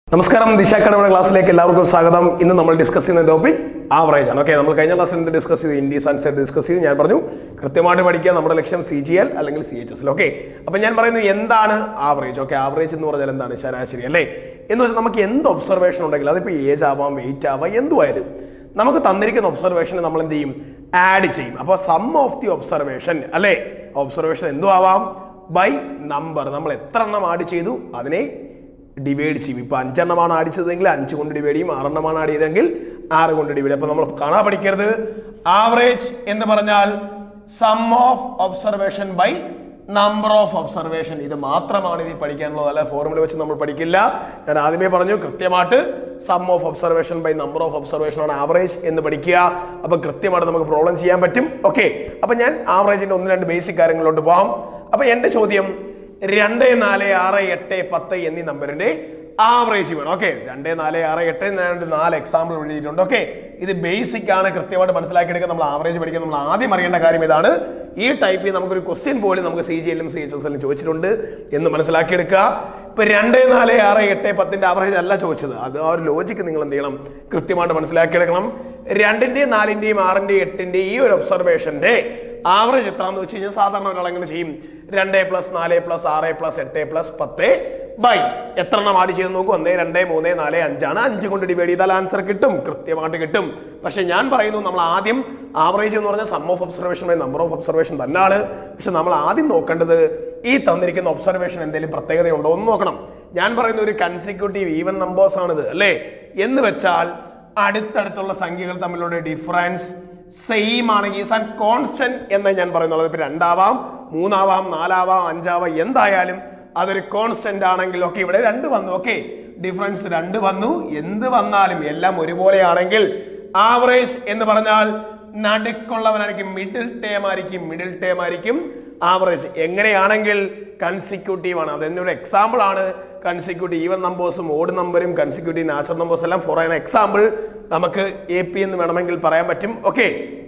നമസ്കാരം ദിശ അക്കാഡമിയുടെ ക്ലാസ്സിലേക്ക് എല്ലാവർക്കും സ്വാഗതം ഇന്ന് നമ്മൾ ഡിസ്കസ് ചെയ്യുന്ന ടോപ്പിക് ആവറേജ് ആണ് ഓക്കെ നമ്മൾ കഴിഞ്ഞ ക്ലാസ്സിൽ എന്ത് ഡിസ്കസ് ചെയ്തു ഇൻഡീസ് ആൻസർ ഡിസ്കസ് ചെയ്തു ഞാൻ പറഞ്ഞു കൃത്യമായിട്ട് പഠിക്കുക നമ്മുടെ ലക്ഷ്യം സി ജി എൽ അല്ലെങ്കിൽ C H S L okay അപ്പം ഞാൻ പറയുന്നത് എന്താണ് ആവറേജ് ഓക്കെ ആവറേജ് എന്ന് പറഞ്ഞാൽ എന്താണ് ശരാശരി അല്ലേ എന്ന് വെച്ചാൽ നമുക്ക് എന്ത് ഒബ്സർവേഷൻ ഉണ്ടെങ്കിലും അതിപ്പോൾ ഏജ് ആവാം വെയിറ്റ് ആവാം എന്തുമായാലും നമുക്ക് തന്നിരിക്കുന്ന ഒബ്സർവേഷനെ നമ്മൾ എന്ത് ചെയ്യും ആഡ് ചെയ്യും അപ്പോൾ സം ഓഫ് ദി ഒബ്സർവേഷൻ അല്ലേ ഒബ്സർവേഷൻ എന്തു ആവാം ബൈ നമ്പർ നമ്മൾ എത്ര എണ്ണം ആഡ് ചെയ്തു അതിനെ ഡിവൈഡ് ചെയ്യും ഇപ്പൊ അഞ്ചെണ്ണമാണ് അടിച്ചതെങ്കിൽ അഞ്ച് കൊണ്ട് ഡിവൈഡ് ചെയ്യും ആറെണ്ണമാണ് ആഡ് ചെയ്തതെങ്കിൽ ആറ് കൊണ്ട് ഡിവൈഡ് അപ്പൊ നമ്മൾ കാണാൻ പഠിക്കരുത് ആവറേജ് എന്ന് പറഞ്ഞാൽ sum of observation by number of observation ഇത് മാത്രമാണ് ഇതിൽ പഠിക്കാനുള്ളത് അല്ല ഫോർമുല വെച്ച് നമ്മൾ പഠിക്കില്ല ഞാൻ ആദ്യമേ പറഞ്ഞു കൃത്യമായിട്ട് sum of observation by number of observation ആണ് ആവറേജ് എന്ന് പഠിക്കുക അപ്പൊ കൃത്യമായിട്ട് നമുക്ക് പ്രോബ്ലം ചെയ്യാൻ പറ്റും ഓക്കെ അപ്പൊ ഞാൻ ആവറേജിന്റെ ഒന്ന് രണ്ട് ബേസിക് കാര്യങ്ങളിലോട്ട് പോകാം അപ്പൊ എന്റെ ചോദ്യം രണ്ട് നാല് ആറ് എട്ട് പത്ത് എന്നീ നമ്പറിന്റെ ആവറേജ് വേണം ഓക്കെ രണ്ട് നാല് ആറ് എട്ട് ഞാൻ ഒരു നാല് എക്സാമ്പിൾ എഴുതിയിട്ടുണ്ട് ഓക്കെ ഇത് ബേസിക് ആണ് കൃത്യമായിട്ട് മനസ്സിലാക്കിയെടുക്കാൻ നമ്മൾ ആവറേജ് പഠിക്കാൻ നമ്മൾ ആദ്യം അറിയേണ്ട കാര്യം ഇതാണ് ഈ ടൈപ്പിൽ നമുക്കൊരു ക്വസ്റ്റ്യൻ പോലും നമുക്ക് സി ജി എല്ലും സി എച്ച് എസ് എല്ലും ചോദിച്ചിട്ടുണ്ട് എന്ന് മനസ്സിലാക്കിയെടുക്കുക ഇപ്പൊ രണ്ട് നാല് ആറ് എട്ട് പത്തിന്റെ ആവറേജ് അല്ല ചോദിച്ചത് അത് ആ ഒരു ലോജിക്ക് നിങ്ങൾ എന്ത് ചെയ്യണം കൃത്യമായിട്ട് മനസ്സിലാക്കിയെടുക്കണം രണ്ടിന്റെയും നാലിന്റെയും ആറിന്റെയും എട്ടിന്റെയും ഈ ഒരു ഒബ്സർവേഷന്റെ ആവറേജ് എത്രയാണെന്ന് വെച്ച് കഴിഞ്ഞാൽ സാധാരണ ഒരാൾ എങ്ങനെ ചെയ്യും രണ്ട് പ്ലസ് നാല് പ്ലസ് ആറ് പ്ലസ് എട്ട് പ്ലസ് പത്ത് ബൈ എത്ര എണ്ണം ആഡ് ചെയ്ത് നോക്കും ഒന്ന് രണ്ട് മൂന്ന് നാല് അഞ്ചാണ് അഞ്ച് കൊണ്ട് ഡിവൈഡ് ചെയ്താൽ ആൻസർ കിട്ടും കൃത്യമായിട്ട് കിട്ടും പക്ഷെ ഞാൻ പറയുന്നു നമ്മൾ ആദ്യം ആവറേജ് എന്ന് പറഞ്ഞാൽ sum of observation by number of observation തന്നെയാണ് പക്ഷെ നമ്മൾ ആദ്യം നോക്കേണ്ടത് ഈ തന്നിരിക്കുന്ന ഒബ്സർവേഷൻ എന്തെങ്കിലും പ്രത്യേകതയുണ്ടോ എന്ന് നോക്കണം ഞാൻ പറയുന്ന ഒരു കൺസിക്യൂട്ടീവ് ഈവൻ നമ്പേഴ്സ് ആണിത് അല്ലേ എന്ന് വെച്ചാൽ അടുത്തടുത്തുള്ള സംഖ്യകൾ തമ്മിലുള്ള ഡിഫറൻസ് സെയിം ആണെങ്കിൽ ഈസ് ആൻഡ് കോൺസ്റ്റന്റ് എന്ന് ഞാൻ പറയുന്നുള്ളത് ഇപ്പൊ രണ്ടാവാം മൂന്നാവാം നാലാവാം അഞ്ചാവാം എന്തായാലും അതൊരു കോൺസ്റ്റന്റ് ആണെങ്കിൽ ഓക്കെ ഇവിടെ രണ്ട് വന്നു ഓക്കെ ഡിഫറൻസ് രണ്ട് വന്നു എന്ത് വന്നാലും എല്ലാം ഒരുപോലെയാണെങ്കിൽ ആവറേജ് എന്ന് പറഞ്ഞാൽ നടുക്കുള്ളവനായിരിക്കും മിഡിൽ ടേം ആയിരിക്കും മിഡിൽ ടേം ആയിരിക്കും ആവറേജ് എങ്ങനെയാണെങ്കിൽ കൺസിക്യൂട്ടീവ് ആണ് അതെന്നൊരു എക്സാമ്പിൾ ആണ് കൺസിക്യൂട്ടീവ് ഈവൻ നമ്പേഴ്സും ഓഡ് നമ്പറും കൺസിക്യൂട്ടീവ് നാച്ചുറൽ നമ്പേഴ്സ് എല്ലാം ഫോർ ആൻ എക്സാമ്പിൾ നമുക്ക് എ പി എന്ന് വേണമെങ്കിൽ പറയാൻ പറ്റും ഓക്കെ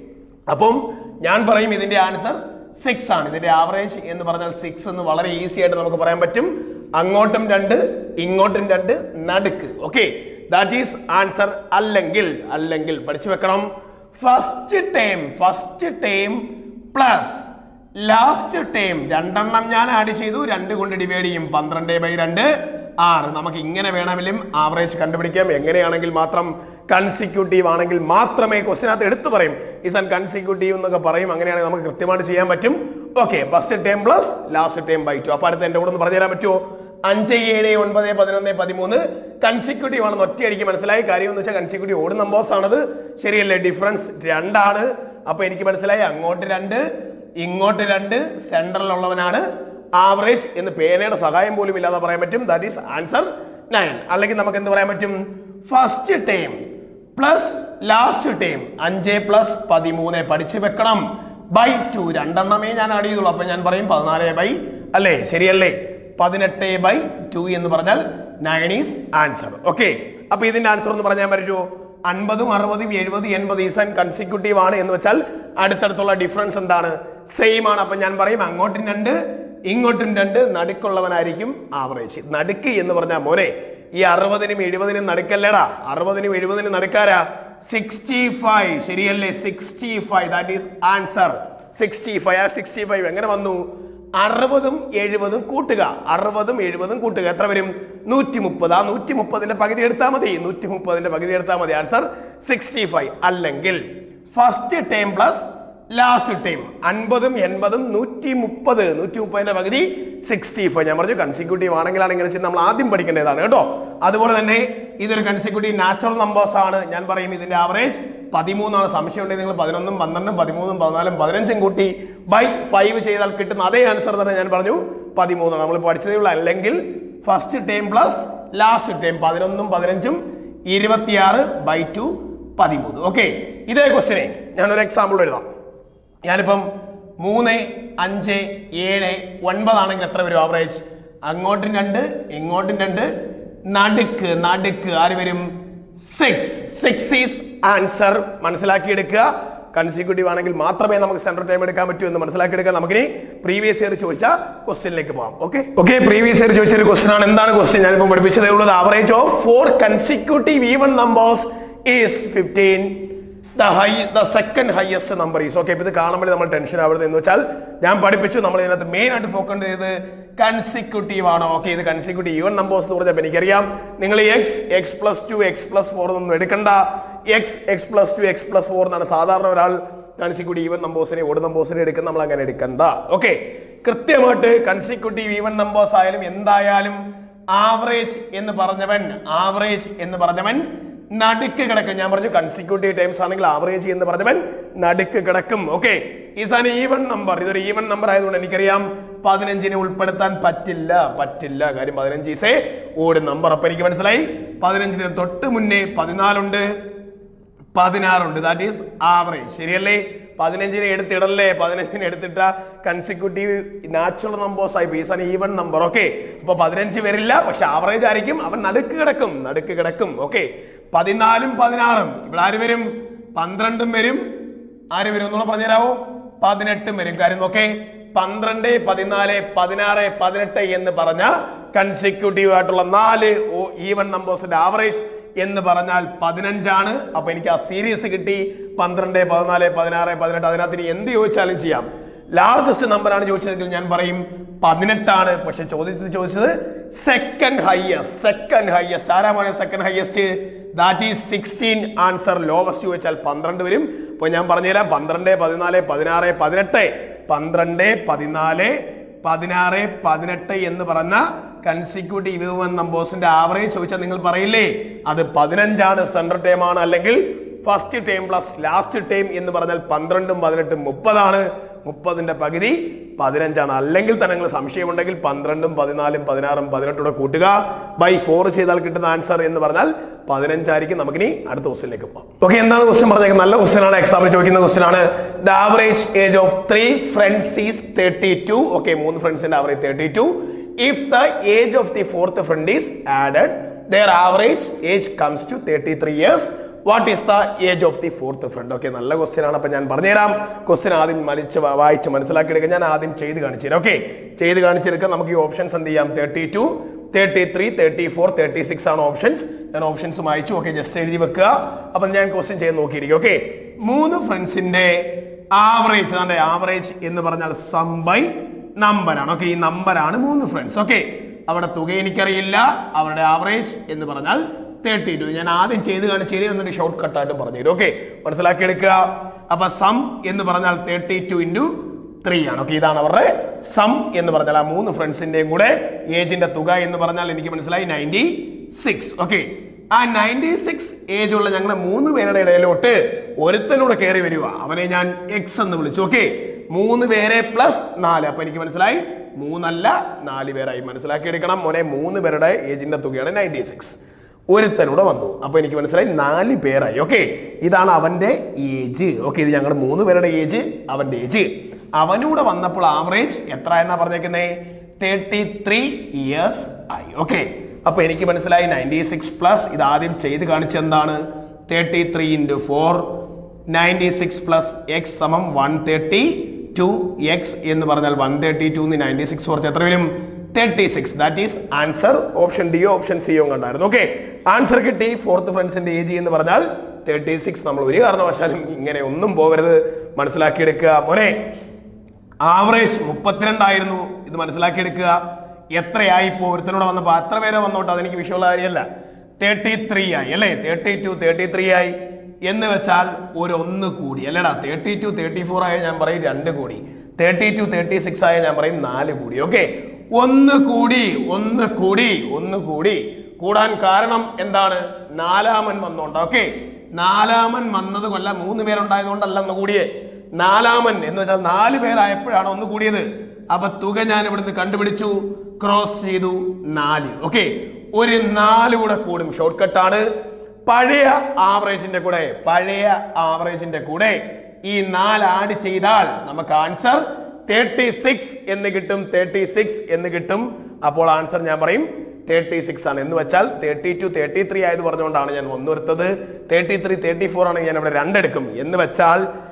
അപ്പം ഞാൻ പറയും ഇതിന്റെ ആൻസർ സിക്സ് ആണ് ഇതിന്റെ ആവറേജ് എന്ന് പറഞ്ഞാൽ സിക്സ് എന്ന് വളരെ ഈസി ആയിട്ട് നമുക്ക് പറയാൻ പറ്റും അങ്ങോട്ടും രണ്ട് ഇങ്ങോട്ടും രണ്ട് നടുക്ക് ഓക്കെ ദാറ്റ് ഈസ് ആൻസർ അല്ലെങ്കിൽ അല്ലെങ്കിൽ പഠിച്ചു വെക്കണം first time first time plus last time രണ്ടെണ്ണം ഞാൻ ആഡ് ചെയ്തു രണ്ട് കൊണ്ട് ഡിവൈഡ് ചെയ്യും പന്ത്രണ്ട് ബൈ രണ്ട് ആറ് നമുക്ക് ഇങ്ങനെ വേണമെങ്കിലും ആവറേജ് കണ്ടുപിടിക്കാം എങ്ങനെയാണെങ്കിൽ മാത്രം കൺസിക്യൂട്ടീവ് ആണെങ്കിൽ മാത്രമേ ക്വസ്റ്റിനകത്ത് എടുത്തു പറയും ഇസ് ആൻ കൺസിക്യൂട്ടീവ് എന്നൊക്കെ പറയും അങ്ങനെയാണെങ്കിൽ നമുക്ക് കൃത്യമായിട്ട് ചെയ്യാൻ പറ്റും okay first time plus last time by two അപ്പൊ അടുത്ത് എന്റെ കൂടെ ഒന്ന് പറഞ്ഞു തരാൻ പറ്റുമോ അഞ്ച് ഏഴ് ഒൻപത് പതിനൊന്ന് പതിമൂന്ന് കൺസിക്യൂട്ടീവ് ആണെന്ന് ഒറ്റയടിക്ക് മനസ്സിലായി കാര്യം എന്ന് വെച്ചാൽ കൺസിക്യൂട്ടീവ് ഓട് നമ്പേഴ്സ് ആണത് ശരിയല്ലേ ഡിഫറൻസ് രണ്ടാണ് അപ്പൊ എനിക്ക് മനസ്സിലായി അങ്ങോട്ട് രണ്ട് ഇങ്ങോട്ട് രണ്ട് സെൻട്രലിലുള്ളവനാണ് ആവറേജ് എന്ന് പേനയുടെ സഹായം പോലും ഇല്ലാതെ പറയാൻ പറ്റും ദാറ്റ് ഈസ് ആൻസർ നയൻ അല്ലെങ്കിൽ നമുക്ക് എന്ത് പറയാൻ പറ്റും first time plus last time അഞ്ച് പ്ലസ് പതിമൂന്ന് പഠിച്ചു വെക്കണം ബൈ ടു രണ്ടെണ്ണമേ ഞാൻ ആഡ് ചെയ്തുള്ളൂ അപ്പൊ ഞാൻ പറയും പതിനാല് ബൈ അല്ലേ ശരിയല്ലേ പതിനെട്ട് ബൈ ടു എന്ന് പറഞ്ഞാൽ നയൻ ഈസ് ആൻസർ ഓക്കെ അപ്പൊ ഇതിന്റെ ആൻസർ എന്ന് പറഞ്ഞാൽ പറ്റുമോ അൻപതും അറുപതും എഴുപതും എൺപത് ഈസ് ആൻഡ് കൺസിക്യൂട്ടീവ് ആണ് എന്ന് വെച്ചാൽ അടുത്തടുത്തുള്ള ഡിഫറൻസ് എന്താണ് സെയിം ആണ് അപ്പൊ ഞാൻ പറയും അങ്ങോട്ടും രണ്ട് ഇങ്ങോട്ടും രണ്ട് നടുക്കുള്ളവനായിരിക്കും ആവറേജ് നടുക്ക് എന്ന് പറഞ്ഞാൽ മോനെ ഈ അറുപതിനും എഴുപതിനും നടുക്കല്ലേടാ അറുപതിനും എഴുപതിനും നടുക്കാരാ സിക്സ്റ്റി ഫൈവ് ശരിയല്ലേ sixty five that is answer sixty five ആ സിക്സ്റ്റി ഫൈവ് എങ്ങനെ വന്നു അറുപതും എഴുപതും കൂട്ടുക അറുപതും എഴുപതും കൂട്ടുക എത്ര വരും നൂറ്റി മുപ്പത് ആ നൂറ്റി മുപ്പതിന്റെ പകുതി എടുത്താൽ മതി നൂറ്റി മുപ്പതിന്റെ പകുതി എടുത്താൽ മതി ആൻസർ സിക്സ്റ്റി ഫൈവ് അല്ലെങ്കിൽ first time plus last time അൻപതും എൺപതും നൂറ്റി മുപ്പത് നൂറ്റി മുപ്പതിന്റെ പകുതി സിക്സ്റ്റി ഫൈവ് ഞാൻ പറഞ്ഞു കൺസിക്യൂട്ടീവ് ആണെങ്കിലാണ് ഇങ്ങനെ ചെയ്യുന്നത് നമ്മൾ ആദ്യം പഠിക്കേണ്ടതാണ് കേട്ടോ അതുപോലെ തന്നെ ഇതൊരു കൺസിക്യൂട്ടീവ് നാച്ചുറൽ നമ്പേഴ്സ് ആണ് ഞാൻ പറയും ഇതിന്റെ ആവറേജ് പതിമൂന്നാണ് സംശയം ഉണ്ടെങ്കിൽ നിങ്ങൾ പതിനൊന്നും പന്ത്രണ്ടും പതിമൂന്നും പതിനാലും പതിനഞ്ചും കൂട്ടി ബൈ ഫൈവ് ചെയ്താൽ കിട്ടുന്ന അതേ ആൻസർ തന്നെ ഞാൻ പറഞ്ഞു പതിമൂന്നാണ് നമ്മൾ പഠിച്ചതേ ഉള്ളൂ അല്ലെങ്കിൽ first time plus last time പതിനൊന്നും പതിനഞ്ചും ഇരുപത്തിയാറ് ബൈ ടു പതിമൂന്ന് ഓക്കെ ഇതേ ക്വസ്റ്റിനെ ഞാനൊരു എക്സാമ്പിൾ എഴുതാം ഞാനിപ്പം മൂന്ന് അഞ്ച് ഏഴ് ഒൻപതാണെങ്കിൽ എത്ര വരും ആവറേജ് അങ്ങോട്ടും രണ്ട് ഇങ്ങോട്ടും രണ്ട് നടുക്ക് നടുക്ക് ആര് വരും സിക്സ് സിക്സ് ഈസ് ആൻസർ മനസ്സിലാക്കിയെടുക്കുക കൺസിക്യൂട്ടീവ് ആണെങ്കിൽ മാത്രമേ നമുക്ക് സെൻട്രൽ ടൈം എടുക്കാൻ പറ്റൂ എന്ന് മനസ്സിലാക്കി എടുക്കാൻ നമുക്കിനി പ്രീവിയസ് ഇയർ ചോദിച്ച ക്വസ്റ്റ്യനിലേക്ക് പോകാം ഓക്കെ ഓക്കെ പ്രീവിയസ് ഇയർ ചോദിച്ച ഒരു ക്വസ്റ്റ്യൻ ആണ് എന്താണ് ക്വസ്റ്റ്യൻ ഞാനിപ്പോൾ പഠിപ്പിച്ചതേ ഉള്ളത് average of four consecutive even numbers is fifteen the high the second highest number is okay ഇത് കാണുമ്പോൾ നമ്മൾ ടെൻഷൻ ആവരുത് എന്ന് വെച്ചാൽ ഞാൻ പഠിപ്പിച്ചു നമ്മൾ ഇതിനകത്ത് മെയിൻ ആയിട്ട് ഫോക്കസ് ചെയ്ത് കൺസിക്യൂട്ടീവ് ആണ് ഓക്കെ ഇത് കൺസിക്യൂട്ടീവ് ഈവൻ നമ്പേഴ്സ് എന്ന് പറഞ്ഞപ്പോൾ എനിക്കറിയാം നിങ്ങൾ x x plus two x plus four ഒന്നും എടുക്കണ്ട x x plus two x plus four എന്നാണ് സാധാരണ ഒരാൾ കൺസിക്യൂട്ടീവ് ഈവൻ നമ്പേഴ്സിനെ ഓട് നമ്പേഴ്സിനെ എടുക്കുന്ന നമ്മൾ അങ്ങനെ എടുക്കണ്ട ഓക്കെ കൃത്യമായിട്ട് കൺസിക്യൂട്ടീവ് ഈവൻ നമ്പേഴ്സ് ആയാലും എന്തായാലും ആവറേജ് എന്ന് പറഞ്ഞവൻ ആവറേജ് എന്ന് പറഞ്ഞവൻ നടുക്ക് കിടക്കും ഞാൻ പറഞ്ഞു കൺസിക്യൂട്ടീവ് ടൈംസ് ആണെങ്കിൽ ആവറേജ് എന്ന് പറഞ്ഞവൻ നടുക്ക് കിടക്കും okay is an even number ഇതൊരു ഈവൻ നമ്പർ ആയതുകൊണ്ട് എനിക്കറിയാം പതിനഞ്ചിനെ ഉൾപ്പെടുത്താൻ പറ്റില്ല പറ്റില്ല കാര്യം പതിനഞ്ച് ഈസേ ഓട് നമ്പർ അപ്പൊ എനിക്ക് മനസ്സിലായി പതിനഞ്ചിന് തൊട്ട് മുന്നേ പതിനാലുണ്ട് പതിനാറുണ്ട് ദാറ്റ് ഈസ് ആവറേജ് ശരിയല്ലേ പതിനഞ്ചിനെ എടുത്തിടല്ലേ പതിനഞ്ചിനെ എടുത്തിട്ട കൺസിക്യൂട്ടീവ് നാച്ചുറൽ നമ്പേഴ്സ് ആയി is an even number okay അപ്പൊ പതിനഞ്ച് വരില്ല പക്ഷെ ആവറേജ് ആയിരിക്കും അവൻ നടുക്ക് കിടക്കും നടുക്ക് കിടക്കും ഓക്കെ പതിനാലും പതിനാറും ഇവിടെ ആര് വരും പന്ത്രണ്ടും വരും ആര് വരും എന്നുള്ള പറഞ്ഞുതരാവോ പതിനെട്ടും വരും കാര്യം നോക്കേ പന്ത്രണ്ട് പതിനാല് പതിനാറ് പതിനെട്ട് എന്ന് പറഞ്ഞ കൺസിക്യൂട്ടീവ് ആയിട്ടുള്ള നാല് ഈവൻ നമ്പേഴ്സിന്റെ ആവറേജ് എന്ന് പറഞ്ഞാൽ പതിനഞ്ചാണ് അപ്പൊ എനിക്ക് ആ സീരീസ് കിട്ടി പന്ത്രണ്ട് പതിനാല് പതിനാറ് പതിനെട്ട് അതിനകത്ത് ഇനി എന്ത് ചോദിച്ചാലും ചെയ്യാം ലാർജസ്റ്റ് നമ്പർ ആണ് ചോദിച്ചതെങ്കിൽ ഞാൻ പറയും പതിനെട്ടാണ് പക്ഷെ ചോദ്യത്തിൽ ചോദിച്ചത് സെക്കൻഡ് ഹയസ്റ്റ് സെക്കൻഡ് ഹയസ്റ്റ് ആരാ പറയുക second highest that is sixteen answer lowest ചോദിച്ചാൽ പന്ത്രണ്ട് വരും അപ്പോൾ ഞാൻ പറഞ്ഞുതരാം പന്ത്രണ്ട് പതിനാല് പതിനാറ് പതിനെട്ട് പന്ത്രണ്ട് പതിനാല് പതിനാറ് പതിനെട്ട് എന്ന് പറഞ്ഞ കൺസിക്യൂട്ടീവ് ഈവൻ നമ്പേഴ്സിന്റെ ആവറേജ് ചോദിച്ചാൽ നിങ്ങൾ പറയില്ലേ അത് പതിനഞ്ചാണ് സെൻട്രൽ ടൈം ആണ് അല്ലെങ്കിൽ first time plus last time എന്ന് പറഞ്ഞാൽ പന്ത്രണ്ടും പതിനെട്ടും മുപ്പതാണ് മുപ്പതിന്റെ പകുതി പതിനഞ്ചാണ് അല്ലെങ്കിൽ തന്നെ നിങ്ങൾ സംശയമുണ്ടെങ്കിൽ പന്ത്രണ്ടും പതിനാലും പതിനാറും പതിനെട്ടൂടെ കൂട്ടുക ബൈ ഫോർ ചെയ്താൽ കിട്ടുന്ന ആൻസർ എന്ന് പറഞ്ഞാൽ പതിനഞ്ചായിരിക്കും നമുക്കിനി അടുത്ത ക്വസ്റ്റിലേക്ക് പോകാം ഓക്കെ എന്താണ് ക്വസ്റ്റ്യൻ പറഞ്ഞേക്കുന്നത് നല്ല ക്വസ്റ്റ്യൻ ആണ് എക്സാമിൽ ചോദിക്കുന്ന ക്വസ്റ്റ്യൻ ആണ് the average age of three friends is thirty two okay മൂന്ന് ഫ്രണ്ട്സിന്റെ average thirty two if the age of the fourth friend is added the average age comes to thirty three years what is the age of the fourth friend okay നല്ല question ആണ് അപ്പൊ ഞാൻ പറഞ്ഞുതരാം question ആദ്യം മലിച്ച് വ- വായിച്ച് മനസ്സിലാക്കിയെടുക്കുക ഞാൻ ആദ്യം ചെയ്ത് കാണിച്ചു തരാം ഓക്കെ ചെയ്ത് കാണിച്ചെടുക്കാം നമുക്ക് ഈ ഓപ്ഷൻസ് എന്ത് ചെയ്യാം thirty two thirty three thirty four thirty six ആണ് ഓപ്ഷൻസ് ഞാൻ ഓപ്ഷൻസ് വായിച്ചു ഓക്കെ ജസ്റ്റ് എഴുതി വെക്കുക അപ്പൊ ഞാൻ ക്വസ്റ്റ്യൻ ചെയ്ത് നോക്കിയിരിക്കും ഓക്കെ മൂന്ന് ഫ്രണ്ട്സിന്റെ ആവറേജ് അതാണ്ട് ആവറേജ് എന്ന് പറഞ്ഞാൽ സം ബൈ നമ്പറാണ് ഓക്കെ ഈ നമ്പറാണ് മൂന്ന് ഫ്രണ്ട്സ് ഓക്കെ അവിടെ തുക എനിക്കറിയില്ല അവരുടെ ആവറേജ് എന്ന് പറഞ്ഞാൽ തേർട്ടി ടു ഞാൻ ആദ്യം ചെയ്ത് കാണിച്ചു തരും എന്നിട്ട് ഷോർട്ട് കട്ടായിട്ട് പറഞ്ഞു തരും ഓക്കെ മനസ്സിലാക്കി എടുക്കുക അപ്പൊ സം എന്ന് പറഞ്ഞാൽ തേർട്ടി ടു ഇൻറ്റു ത്രീ ആണ് ഓക്കെ ഇതാണ് അവരുടെ സം എന്ന് പറഞ്ഞാൽ ആ മൂന്ന് ഫ്രണ്ട്സിന്റെയും കൂടെ ഏജിന്റെ തുക എന്ന് പറഞ്ഞാൽ എനിക്ക് മനസ്സിലായി നയൻറ്റി സിക്സ് ഓക്കെ ആ നയൻറ്റി സിക്സ് ഏജ് ഉള്ള ഞങ്ങളെ മൂന്ന് പേരുടെ ഇടയിലോട്ട് ഒരുത്തനൂടെ കയറി വരിക അവനെ ഞാൻ എക്സ് എന്ന് വിളിച്ചു ഓക്കെ മൂന്ന് പേരെ പ്ലസ് നാല് അപ്പൊ എനിക്ക് മനസ്സിലായി മൂന്നല്ല നാല് പേരായി മനസ്സിലാക്കി എടുക്കണം മോനെ മൂന്ന് പേരുടെ ഏജിന്റെ തുകയാണ് നയൻറ്റി സിക്സ് ഒരുത്തനൂടെ വന്നു അപ്പൊ എനിക്ക് മനസ്സിലായി നാല് പേരായി ഓക്കെ ഇതാണ് അവന്റെ ഏജ് ഓക്കെ ഇത് ഞങ്ങളുടെ മൂന്ന് പേരുടെ ഏജ് അവന്റെ ഏജ് അവനൂടെ വന്നപ്പോൾ ആവറേജ് എത്ര എന്നാ പറഞ്ഞേക്കുന്നേ തേർട്ടി ത്രീ ഇയേഴ്സ് ആയി ഓക്കെ അപ്പൊ എനിക്ക് മനസ്സിലായി നയൻറ്റി സിക്സ് പ്ലസ് ഇത് ആദ്യം ചെയ്ത് കാണിച്ചെന്താണ് thirty three into four ninety six plus x സമം വൺ തേർട്ടി ടു എക്സ് എന്ന് പറഞ്ഞാൽ one thirty two ninety six കുറച്ച് എത്ര വരും thirty six that is answer option ഡിയോ ഓപ്ഷൻ സിയോ കണ്ടായിരുന്നു ഓക്കെ ആൻസർ കിട്ടി ഫോർത്ത് ഫ്രണ്ട്സിന്റെ ഏജ് എന്ന് പറഞ്ഞാൽ തേർട്ടി സിക്സ് നമ്മൾ ഒരു കാരണവശാലും ഇങ്ങനെ ഒന്നും പോകരുത് മനസ്സിലാക്കിയെടുക്കുക മോനെ ആവറേജ് മുപ്പത്തിരണ്ടായിരുന്നു ഇത് മനസ്സിലാക്കിയെടുക്കുക എത്രയായി ഇപ്പോൾ ഒരുത്തനോട് വന്നപ്പോൾ അത്ര പേരെ വന്നോട്ടെ അതെനിക്ക് വിഷയമുള്ള കാര്യമല്ല തേർട്ടി ത്രീ ആയി അല്ലേ തേർട്ടി ടു തേർട്ടി ത്രീ ആയി എന്ന് വെച്ചാൽ ഒരു ഒന്ന് കൂടി അല്ലേടാ തേർട്ടി ടു തേർട്ടി ഫോർ ആയ ഞാൻ പറയും രണ്ട് കൂടി തേർട്ടി ടു തേർട്ടി സിക്സ് ആയ ഞാൻ പറയും നാല് കൂടി ഓക്കെ ഒന്ന് കൂടി ഒന്ന് കൂടി ഒന്ന് കൂടി കൂടാൻ കാരണം എന്താണ് നാലാമൻ വന്നോണ്ട് ഓക്കെ നാലാമൻ വന്നത് കൊല്ല മൂന്ന് പേരുണ്ടായതുകൊണ്ടല്ല ഒന്ന് കൂടിയേ നാലാമൻ എന്ന് വെച്ചാൽ നാല് പേരായപ്പോഴാണ് ഒന്ന് കൂടിയത് അപ്പൊ തുക ഞാൻ ഇവിടുന്ന് കണ്ടുപിടിച്ചു ക്രോസ് ചെയ്തു നാല് ഓക്കെ ഒരു നാല് കൂടെ കൂടും ഷോർട്ട് കട്ടാണ് പഴയ ആവറേജിന്റെ കൂടെ പഴയ ആവറേജിന്റെ കൂടെ ഈ നാല് ആഡ് ചെയ്താൽ നമുക്ക് ആൻസർ തേർട്ടി സിക്സ് എന്ന് കിട്ടും തേർട്ടി സിക്സ് എന്ന് കിട്ടും അപ്പോൾ ആൻസർ ഞാൻ പറയും തേർട്ടി സിക്സ് ആണ് എന്ന് വെച്ചാൽ തേർട്ടി ടു തേർട്ടി ത്രീ ആയത് പറഞ്ഞുകൊണ്ടാണ് ഞാൻ ഒന്നെടുത്തത് തേർട്ടി ത്രീ തേർട്ടി ഫോർ ആണെങ്കിൽ ഞാൻ ഇവിടെ രണ്ടെടുക്കും എന്ന് വെച്ചാൽ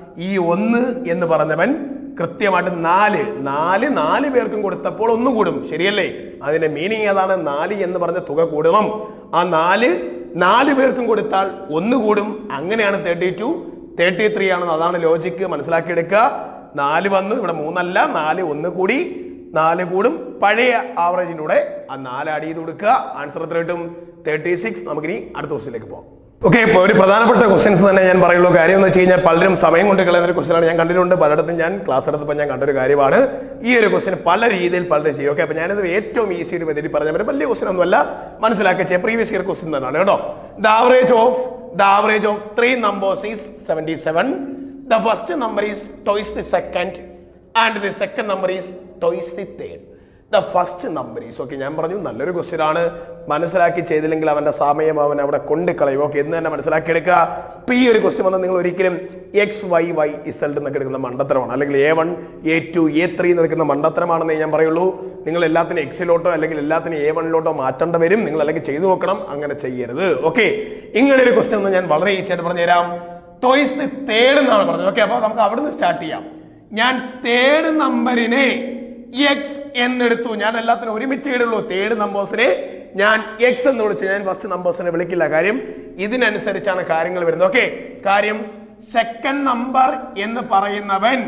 ഈ ഒന്ന് എന്ന് പറഞ്ഞവൻ കൃത്യമായിട്ട് നാല് നാല് നാല് പേർക്കും കൊടുത്തപ്പോൾ ഒന്ന് കൂടും ശരിയല്ലേ അതിന്റെ മീനിങ് ഏതാണ് നാല് എന്ന് പറഞ്ഞ തുക കൂടണം ആ നാല് നാല് പേർക്കും കൊടുത്താൽ ഒന്ന് കൂടും അങ്ങനെയാണ് തേർട്ടി ടു തേർട്ടി ത്രീ ആണ് അതാണ് ലോജിക്ക് മനസ്സിലാക്കിയെടുക്കുക നാല് വന്നു ഇവിടെ മൂന്നല്ല നാല് ഒന്ന് കൂടി നാല് കൂടും പഴയ ആവറേജിലൂടെ ആ നാല് ആഡ് ചെയ്ത് കൊടുക്കുക ആൻസർ എത്ര കിട്ടും തേർട്ടി സിക്സ് നമുക്കിനി അടുത്ത ക്വസ്റ്റിലേക്ക് പോകാം ഓക്കെ ഇപ്പോൾ ഒരു പ്രധാനപ്പെട്ട ക്വസ്റ്റ്യൻസ് തന്നെ ഞാൻ പറയുള്ളൂ കാര്യം എന്ന് വെച്ച് കഴിഞ്ഞാൽ പലരും സമയം കൊണ്ട് കളയുന്ന ഒരു ക്വസ്റ്റ്യനാണ് ഞാൻ കണ്ടിട്ടുണ്ട് പലയിടത്തും ഞാൻ ക്ലാസ് എടുത്തപ്പോൾ ഞാൻ കണ്ടൊരു കാര്യമാണ് ഈ ഒരു ക്വസ്റ്റ്യൻ പല രീതിയിൽ പലരും ചെയ്യും ഓക്കെ അപ്പോൾ ഞാനിത് ഏറ്റവും ഈസി ഒരു മെതിരി പറഞ്ഞ പോലെ വലിയ ക്വസ്റ്റ്യൻ ഒന്നുമല്ല മനസ്സിലാക്കി ചെയ്യാം പ്രീവിയസ് ഇയർ ക്വസ്റ്റ്യൻ തന്നെയാണ് കേട്ടോ the average of the average of three numbers is seventy seven the first number is twice the second and the second number is twice the third the first number is okay ഞാൻ പറഞ്ഞു നല്ലൊരു question ആണ് മനസ്സിലാക്കി ചെയ്തില്ലെങ്കിൽ അവന്റെ സമയം അവൻ അവിടെ കൊണ്ട് കളയും ഓക്കെ എന്ന് തന്നെ മനസ്സിലാക്കി എടുക്കുക ഇപ്പൊ ഈ ഒരു ക്വസ്റ്റ്യൻ വന്നാൽ നിങ്ങൾ ഒരിക്കലും എക്സ് വൈ വൈ ഇസൾട്ട് എന്നൊക്കെ എടുക്കുന്ന മണ്ടത്തരമാണ് അല്ലെങ്കിൽ A one A two A three എന്ന് എടുക്കുന്ന മണ്ടത്തരമാണെന്നേ ഞാൻ പറയുള്ളൂ നിങ്ങൾ എല്ലാത്തിനും എക്സിലോട്ടോ അല്ലെങ്കിൽ എല്ലാത്തിനും എ വണ്ണിലോട്ടോ മാറ്റേണ്ട വരും നിങ്ങൾ അല്ലെങ്കിൽ ചെയ്തു നോക്കണം അങ്ങനെ ചെയ്യരുത് ഓക്കെ ഇങ്ങനെ ഒരു ക്വസ്റ്റ്യൻ ഒന്ന് ഞാൻ വളരെ ഈസി ആയിട്ട് പറഞ്ഞുതരാം ടോയ്സ് ദി തേർഡ് എന്നാണ് പറഞ്ഞത് ഓക്കെ അപ്പോൾ നമുക്ക് അവിടുന്ന് സ്റ്റാർട്ട് ചെയ്യാം ഞാൻ തേർഡ് നമ്പറിനെ എക്സ് എന്നെടുത്തു ഞാൻ എല്ലാത്തിനും ഒരുമിച്ച് ഇടുള്ളൂ തേർഡ് നമ്പേഴ്സിനെ ഞാൻ എക്സ് എന്ന് വിളിച്ചു ഞാൻ ഫസ്റ്റ് നമ്പേഴ്സിനെ വിളിക്കില്ല കാര്യം ഇതിനനുസരിച്ചാണ് കാര്യങ്ങൾ വരുന്നത് ഓക്കെ കാര്യം സെക്കൻഡ് നമ്പർ എന്ന് പറയുന്നവൻ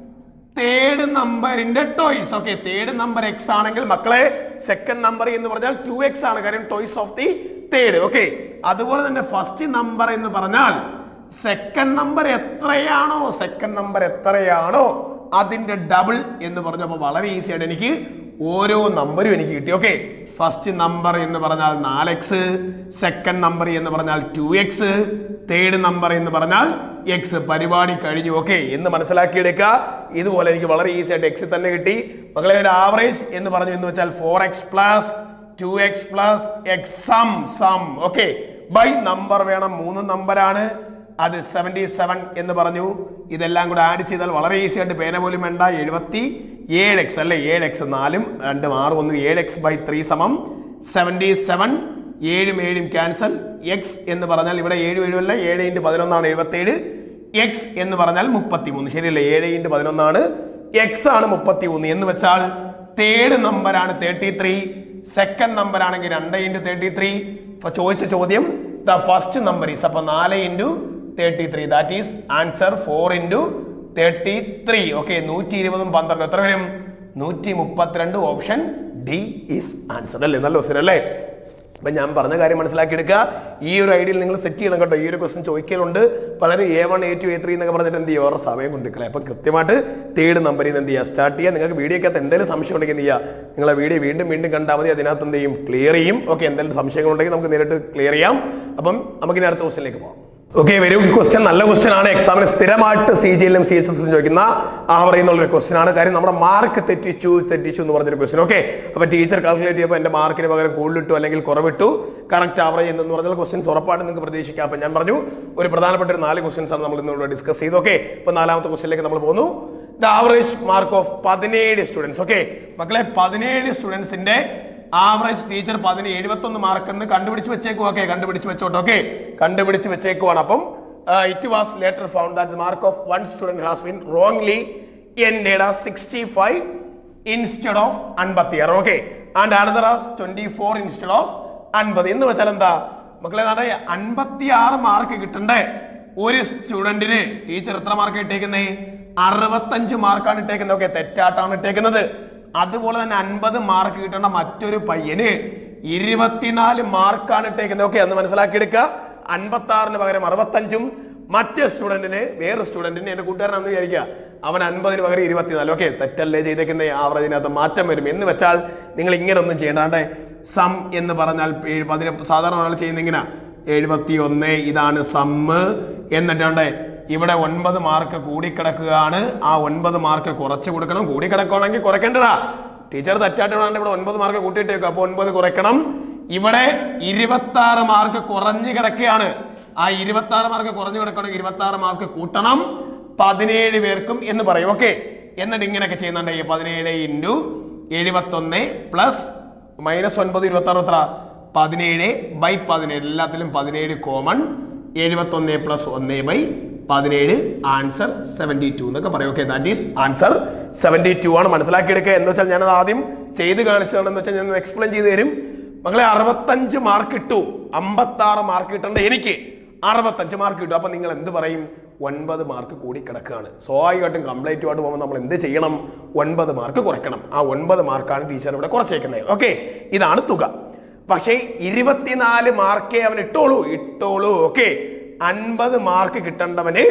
തേർഡ് നമ്പറിന്റെ twice okay third number x ആണെങ്കിൽ മക്കളെ സെക്കൻഡ് നമ്പർ എന്ന് പറഞ്ഞാൽ ടു എക്സ് ആണ് കാര്യം twice of the third okay അതുപോലെ തന്നെ ഫസ്റ്റ് നമ്പർ എന്ന് പറഞ്ഞാൽ സെക്കൻഡ് നമ്പർ എത്രയാണോ സെക്കൻഡ് നമ്പർ എത്രയാണോ അതിന്റെ ഡബിൾ എന്ന് പറഞ്ഞപ്പോൾ വളരെ ഈസി ആയിട്ട് എനിക്ക് ഓരോ നമ്പരും എനിക്ക് കിട്ടി ഓക്കെ ഫസ്റ്റ് നമ്പർ എന്ന് പറഞ്ഞാൽ നാല് എക്സ് സെക്കൻഡ് നമ്പർ എന്ന് പറഞ്ഞാൽ ടു എക്സ് തേർഡ് നമ്പർ എന്ന് പറഞ്ഞാൽ എക്സ് പരിപാടി കഴിഞ്ഞു ഓക്കെ എന്ന് മനസ്സിലാക്കിയെടുക്കുക ഇതുപോലെ എനിക്ക് വളരെ ഈസി ആയിട്ട് എക്സ് തന്നെ കിട്ടി മക്കളെ ഒരു ആവറേജ് എന്ന് പറഞ്ഞു എന്ന് വെച്ചാൽ four x plus two x plus x sum sum okay by number വേണം മൂന്ന് നമ്പറാണ് അത് സെവൻറ്റി സെവൻ എന്ന് പറഞ്ഞു ഇതെല്ലാം കൂടെ ആഡ് ചെയ്താൽ വളരെ ഈസി ആയിട്ട് പേന പോലും വേണ്ട എഴുപത്തി ഏഴ് എക്സ് അല്ലേ ഏഴ് എക്സ് നാലും രണ്ടും ആറും ഒന്ന് ഏഴ് എക്സ് ബൈ ത്രീ സമം സെവൻറ്റി സെവൻ ഏഴും ഏഴും ക്യാൻസൽ എക്സ് എന്ന് പറഞ്ഞാൽ ഇവിടെ ഏഴ് ഏഴുമല്ല ഏഴ് ഇൻറ്റു പതിനൊന്നാണ് എഴുപത്തേഴ് എക്സ് എന്ന് പറഞ്ഞാൽ മുപ്പത്തി മൂന്ന് ശരിയല്ലേ ഏഴ് ഇൻറ്റു പതിനൊന്നാണ് എക്സ് ആണ് മുപ്പത്തി മൂന്ന് എന്ന് വെച്ചാൽ തേർഡ് നമ്പറാണ് തേർട്ടി ത്രീ സെക്കൻഡ് നമ്പർ ആണെങ്കിൽ രണ്ട് ഇൻറ്റു തേർട്ടി ത്രീ ഇപ്പൊ ചോദിച്ച ചോദ്യം ദ ഫസ്റ്റ് നമ്പർ ഈസ് അപ്പൊ നാല് into thirty three that is answer four into thirty three okay നൂറ്റി ഇരുപതും പന്ത്രണ്ടും എത്ര വരും നൂറ്റി മുപ്പത്തിരണ്ട് ഓപ്ഷൻ ഡി ഈസ് ആൻസർ അല്ലേ നല്ല ക്വസ്റ്റ്യൻ അല്ലേ അപ്പം ഞാൻ പറഞ്ഞ കാര്യം മനസ്സിലാക്കിയെടുക്കുക ഈ ഒരു ഐഡിയയിൽ നിങ്ങൾ സെറ്റ് ചെയ്യണം കേട്ടോ ഈ ഒരു ക്വസ്റ്റ്യൻ ചോദിക്കലുണ്ട് പലരും A one A two A three എന്നൊക്കെ പറഞ്ഞിട്ട് എന്ത് ചെയ്യുക അവരുടെ സമയം കൊണ്ടിരിക്കലേ അപ്പം കൃത്യമായിട്ട് തേർഡ് നമ്പറിൽ നിന്ന് എന്ത് ചെയ്യുക സ്റ്റാർട്ട് ചെയ്യുക നിങ്ങൾക്ക് വീഡിയോക്കകത്ത് എന്തെങ്കിലും സംശയം ഉണ്ടെങ്കിൽ എന്ത് ചെയ്യുക നിങ്ങളെ വീഡിയോ വീണ്ടും വീണ്ടും കണ്ടാൽ മതി അതിനകത്ത് എന്ത് ചെയ്യും ക്ലിയർ ചെയ്യും ഓക്കെ എന്തെങ്കിലും സംശയങ്ങളുണ്ടെങ്കിൽ നമുക്ക് നേരിട്ട് ക്ലിയർ ചെയ്യാം അപ്പം നമുക്കിനി അടുത്ത ക്വസ്റ്റ്യനിലേക്ക് പോകാം ഓക്കെ വെരി ഗുഡ് ക്വസ്റ്റ്യൻ നല്ല ക്വസ്റ്റ്യൻ ആണ് എക്സാമിന് സ്ഥിരമായിട്ട് സി ജി എല്ലും സി എച്ച് എസിലും ചോദിക്കുന്ന ആ പറയുന്ന ഒരു ക്വസ്റ്റ്യൻ ആണ് കാര്യം നമ്മുടെ മാർക്ക് തെറ്റിച്ചു തെറ്റിച്ചു എന്ന് പറഞ്ഞൊരു ക്വസ്റ്റ്യൻ ഓക്കെ അപ്പൊ ടീച്ചർ കാൽക്കുലേറ്റ് ചെയ്യുമ്പോൾ എന്റെ മാർക്കിന് പകരം കൂടുതലിട്ടു അല്ലെങ്കിൽ കുറവിട്ടു കറക്റ്റ് ആവറേജ് എന്ന് പറഞ്ഞാൽ ക്വസ്റ്റ്യൻസ് ഉറപ്പായിട്ട് നിങ്ങൾക്ക് പ്രതീക്ഷിക്കാം അപ്പൊ ഞാൻ പറഞ്ഞു ഒരു പ്രധാനപ്പെട്ട ഒരു നാല് ക്വസ്റ്റ്യൻസ് ആണ് നമ്മൾ ഇന്നിവിടെ ഡിസ്കസ് ചെയ്തു ഓക്കെ ഇപ്പൊ നാലാമത്തെ ക്വസ്റ്റ്യനിലേക്ക് നമ്മൾ പോകുന്നു ദ ആവറേജ് മാർക്ക് ഓഫ് പതിനേഴ് സ്റ്റുഡൻസ് ഓക്കെ മക്കളെ പതിനേഴ് സ്റ്റുഡൻസിന്റെ ആവറേജ് ടീച്ചർ പതിന് എഴുപത്തൊന്ന് മാർക്ക് എന്ന് കണ്ടുപിടിച്ച് വെച്ചേക്കും ഓക്കെ കണ്ടുപിടിച്ച് വെച്ചോട്ടെ ഓക്കെ കണ്ടുപിടിച്ച് വെച്ചേക്കുവാണ് അപ്പം it was later found that mark of one student has been wrongly ended ah sixty five instead of അൻപത്തി ആറ് okay and another as twenty four instead of അൻപത് എന്ന് വെച്ചാൽ എന്താ മക്കളെ നാട്ടെ അൻപത്തി ആറ് മാർക്ക് കിട്ടണ്ടേ ഒരു സ്റ്റുഡന്റിന് ടീച്ചർ എത്ര മാർക്ക് ഇട്ടേക്കുന്നേ അറുപത്തഞ്ച് മാർക്കാണ് ഇട്ടേക്കുന്നത് ഓക്കെ തെറ്റായിട്ടാണ് ഇട്ടേക്കുന്നത് അതുപോലെ തന്നെ അൻപത് മാർക്ക് കിട്ടേണ്ട മറ്റൊരു പയ്യന് ഇരുപത്തിനാല് മാർക്കാണ് ഇട്ടേക്കുന്നത് ഓക്കെ എന്ന് മനസ്സിലാക്കിയെടുക്കുക അൻപത്തി ആറിന് പകരം അറുപത്തഞ്ചും മറ്റേ സ്റ്റുഡന്റിന് വേറെ സ്റ്റുഡന്റിന് എന്റെ കൂട്ടുകാരനാണെന്ന് വിചാരിക്കുക അവൻ അൻപതിന് പകരം ഇരുപത്തിനാല് ഓക്കെ തെറ്റല്ലേ ചെയ്തേക്കുന്ന ആവറേജിനകത്ത് മാറ്റം വരും എന്ന് വെച്ചാൽ നിങ്ങൾ ഇങ്ങനെ ഒന്നും ചെയ്യണ്ടാണ്ടേ സം എന്ന് പറഞ്ഞാൽ ഏഴ് പതിന സാധാരണ ഒരാൾ ചെയ്യുന്ന ഇങ്ങനെ എഴുപത്തി ഒന്ന് ഇതാണ് സമ്മ് എന്നിട്ടാണ്ടേ ഇവിടെ ഒൻപത് മാർക്ക് കൂടിക്കിടക്കുകയാണ് ആ ഒൻപത് മാർക്ക് കുറച്ച് കൊടുക്കണം കൂടിക്കിടക്കുകയാണെങ്കിൽ കുറയ്ക്കേണ്ടടാ ടീച്ചർ തെറ്റായിട്ടാണ് ഇവിടെ ഒൻപത് മാർക്ക് കൂട്ടിയിട്ടേക്കും അപ്പോൾ ഒൻപത് കുറയ്ക്കണം ഇവിടെ ഇരുപത്തി ആറ് മാർക്ക് കുറഞ്ഞു കിടക്കുകയാണ് ആ ഇരുപത്തി ആറ് മാർക്ക് കുറഞ്ഞു കിടക്കണം ഇരുപത്തി ആറ് മാർക്ക് കൂട്ടണം പതിനേഴ് പേർക്കും എന്ന് പറയും ഓക്കെ എന്നിട്ട് ഇങ്ങനെയൊക്കെ ചെയ്യുന്നുണ്ട് ഈ പതിനേഴ് ഇൻറ്റു എഴുപത്തൊന്ന് പ്ലസ് മൈനസ് ഒൻപത് ഇരുപത്തി ആറ് എത്ര പതിനേഴ് ബൈ പതിനേഴ് എല്ലാത്തിലും പതിനേഴ് കോമൺ എഴുപത്തൊന്ന് പ്ലസ് ഒന്ന് ബൈ പതിനേഴ് ആൻസർ സെവൻറ്റി ടു എന്നൊക്കെ പറയും okay that is answer seventy two ആണ് മനസ്സിലാക്കിയെടുക്കുക എന്ന് വെച്ചാൽ ഞാനത് ആദ്യം ചെയ്ത് കാണിച്ചതാണെന്ന് വെച്ചാൽ ഞാൻ എക്സ്പ്ലെയിൻ ചെയ്ത് തരും മകളെ അറുപത്തഞ്ച് മാർക്ക് ഇട്ടു അമ്പത്തി ആറ് മാർക്ക് കിട്ടേണ്ട എനിക്ക് അറുപത്തഞ്ച് മാർക്ക് കിട്ടും അപ്പൊ നിങ്ങൾ എന്ത് പറയും ഒൻപത് മാർക്ക് കൂടി കിടക്കുകയാണ് സ്വാഭാവികമായിട്ടും കംപ്ലൈൻറ്റ് ആയിട്ട് പോകുമ്പോൾ നമ്മൾ എന്ത് ചെയ്യണം ഒൻപത് മാർക്ക് കുറയ്ക്കണം ആ ഒൻപത് മാർക്കാണ് ടീച്ചർ ഇവിടെ കുറച്ചേക്കുന്നത് ഓക്കെ ഇതാണ് തുക പക്ഷേ ഇരുപത്തിനാല് മാർക്കേ അവൻ ഇട്ടോളൂ ഇട്ടോളൂ ഓക്കെ അൻപത് മാർക്ക് കിട്ടേണ്ടവന്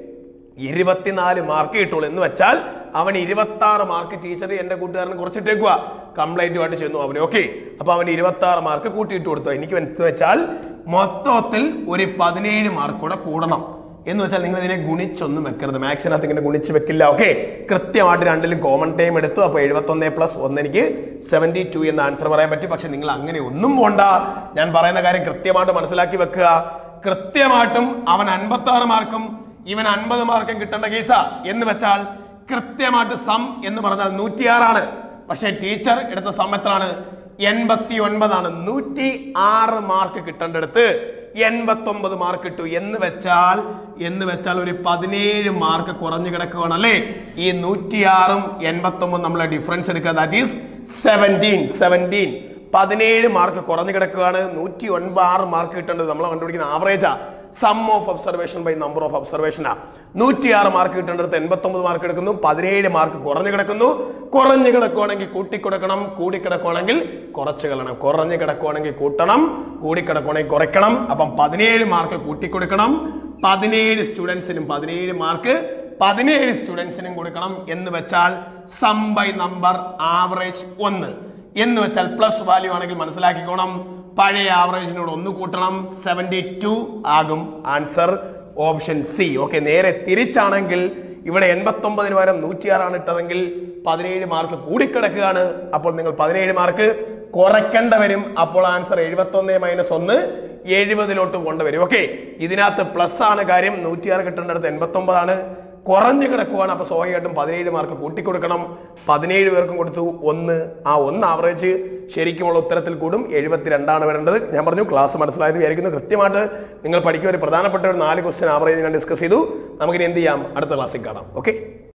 ഇരുപത്തിനാല് മാർക്ക് കിട്ടുള്ളൂ എന്ന് വെച്ചാൽ അവൻ ഇരുപത്തി ആറ് മാർക്ക് ടീച്ചർ എന്റെ കൂട്ടുകാരന് കുറച്ചിട്ടേക്കുക കംപ്ലൈന്റുമായിട്ട് ചെന്നു അവന് ഓക്കെ അപ്പൊ അവൻ ഇരുപത്തി ആറ് മാർക്ക് കൂട്ടിയിട്ട് കൊടുത്തു എനിക്ക് എന്ന് വെച്ചാൽ മൊത്തത്തിൽ ഒരു പതിനേഴ് മാർക്ക് കൂടെ കൂടണം എന്ന് വെച്ചാൽ നിങ്ങൾ ഇതിനെ ഗുണിച്ചൊന്നും വെക്കരുത് മാത്സിനകത്ത് ഇങ്ങനെ ഗുണിച്ച് വെക്കില്ല ഓക്കെ കൃത്യമായിട്ട് രണ്ടിലും കോമൺ ടൈം എടുത്തു അപ്പോൾ എഴുപത്തൊന്ന് പ്ലസ് ഒന്ന് എനിക്ക് സെവൻറ്റി ടു എന്ന ആൻസർ പറയാൻ പറ്റി പക്ഷെ നിങ്ങൾ അങ്ങനെ ഒന്നും പോണ്ട ഞാൻ പറയുന്ന കാര്യം കൃത്യമായിട്ട് മനസ്സിലാക്കി വെക്കുക കൃത്യമായിട്ടും അവൻ അൻപത്തി ആറ് മാർക്കും ഇവൻ അൻപത് മാർക്കും കിട്ടേണ്ട കേസാ എന്ന് വെച്ചാൽ കൃത്യമായിട്ട് സം എന്ന് പറഞ്ഞാൽ നൂറ്റിയാറാണ് പക്ഷേ ടീച്ചർ എടുത്ത സം എത്രയാണ് എൺപത്തി ഒൻപതാണ് നൂറ്റി ആറ് മാർക്ക് കിട്ടേണ്ടടുത്ത് എൺപത്തി ഒമ്പത് മാർക്ക് കിട്ടു എന്ന് വെച്ചാൽ എന്ന് വെച്ചാൽ ഒരു പതിനേഴ് മാർക്ക് കുറഞ്ഞു കിടക്കുകയാണ് അല്ലേ ഈ നൂറ്റിയാറും എൺപത്തി ഒമ്പതും നമ്മളെ ഡിഫറൻസ് എടുക്കുക ദാറ്റ് ഈസ് സെവൻറ്റീൻ സെവൻറ്റീൻ പതിനേഴ് മാർക്ക് കുറഞ്ഞു കിടക്കുകയാണ് നൂറ്റി ഒൻപത് ആറ് മാർക്ക് കിട്ടേണ്ടത് നമ്മൾ കണ്ടുപിടിക്കുന്ന ആവറേജാ sum of observation by number of ഒബ്സർവേഷനാ നൂറ്റിയാറ് മാർക്ക് കിട്ടേണ്ടത് എൺപത്തൊമ്പത് മാർക്ക് എടുക്കുന്നു പതിനേഴ് മാർക്ക് കുറഞ്ഞു കിടക്കുന്നു കുറഞ്ഞു കിടക്കുവാണെങ്കിൽ കൂട്ടിക്കൊടുക്കണം കൂടിക്കിടക്കുവാണെങ്കിൽ കുറച്ച് കളയണം കുറഞ്ഞു കിടക്കുവാണെങ്കിൽ കൂട്ടണം കൂടിക്കിടക്കുവാണെങ്കിൽ കുറയ്ക്കണം അപ്പം പതിനേഴ് മാർക്ക് കൂട്ടിക്കൊടുക്കണം പതിനേഴ് സ്റ്റുഡൻസിനും പതിനേഴ് മാർക്ക് പതിനേഴ് സ്റ്റുഡൻസിനും കൊടുക്കണം എന്ന് വെച്ചാൽ സം ബൈ നമ്പർ ആവറേജ് ഒന്ന് എന്ന് വെച്ചാൽ പ്ലസ് വാല്യൂ ആണെങ്കിൽ മനസ്സിലാക്കിക്കോണം പഴയ ആവറേജിനോട് ഒന്ന് കൂട്ടണം സെവൻറ്റി ടു ആകും ആൻസർ ഓപ്ഷൻ സി ഓക്കെ നേരെ തിരിച്ചാണെങ്കിൽ ഇവിടെ എൺപത്തി ഒമ്പതിന് പകരം നൂറ്റിയാറാണ് ഇട്ടതെങ്കിൽ പതിനേഴ് മാർക്ക് കൂടിക്കിടക്കുകയാണ് അപ്പോൾ നിങ്ങൾ പതിനേഴ് മാർക്ക് കുറയ്ക്കേണ്ട വരും അപ്പോൾ ആൻസർ എഴുപത്തി ഒന്ന് മൈനസ് ഒന്ന് എഴുപതിലോട്ട് കൊണ്ടുവരും ഓക്കെ ഇതിനകത്ത് പ്ലസ് ആണ് കാര്യം നൂറ്റിയാറ് കിട്ടേണ്ടടുത്ത് എൺപത്തി ഒമ്പതാണ് കുറഞ്ഞു കിടക്കുവാണ് അപ്പോൾ സ്വാഭാവികമായിട്ടും പതിനേഴ് മാർക്ക് കൂട്ടിക്കൊടുക്കണം പതിനേഴ് പേർക്കും കൊടുത്തു ഒന്ന് ആ ഒന്ന് ആവറേജ് ശരിക്കുമുള്ള ഉത്തരത്തിൽ കൂടും എഴുപത്തിരണ്ടാണ് വരേണ്ടത് ഞാൻ പറഞ്ഞു ക്ലാസ് മനസ്സിലായത് വിചാരിക്കുന്നു കൃത്യമായിട്ട് നിങ്ങൾ പഠിക്കുക ഒരു പ്രധാനപ്പെട്ട ഒരു നാല് ക്വസ്റ്റ്യൻ ആവറേജ് ഞാൻ ഡിസ്കസ് ചെയ്തു നമുക്കിനി എന്ത് ചെയ്യാം അടുത്ത ക്ലാസ്സിൽ കാണാം ഓക്കെ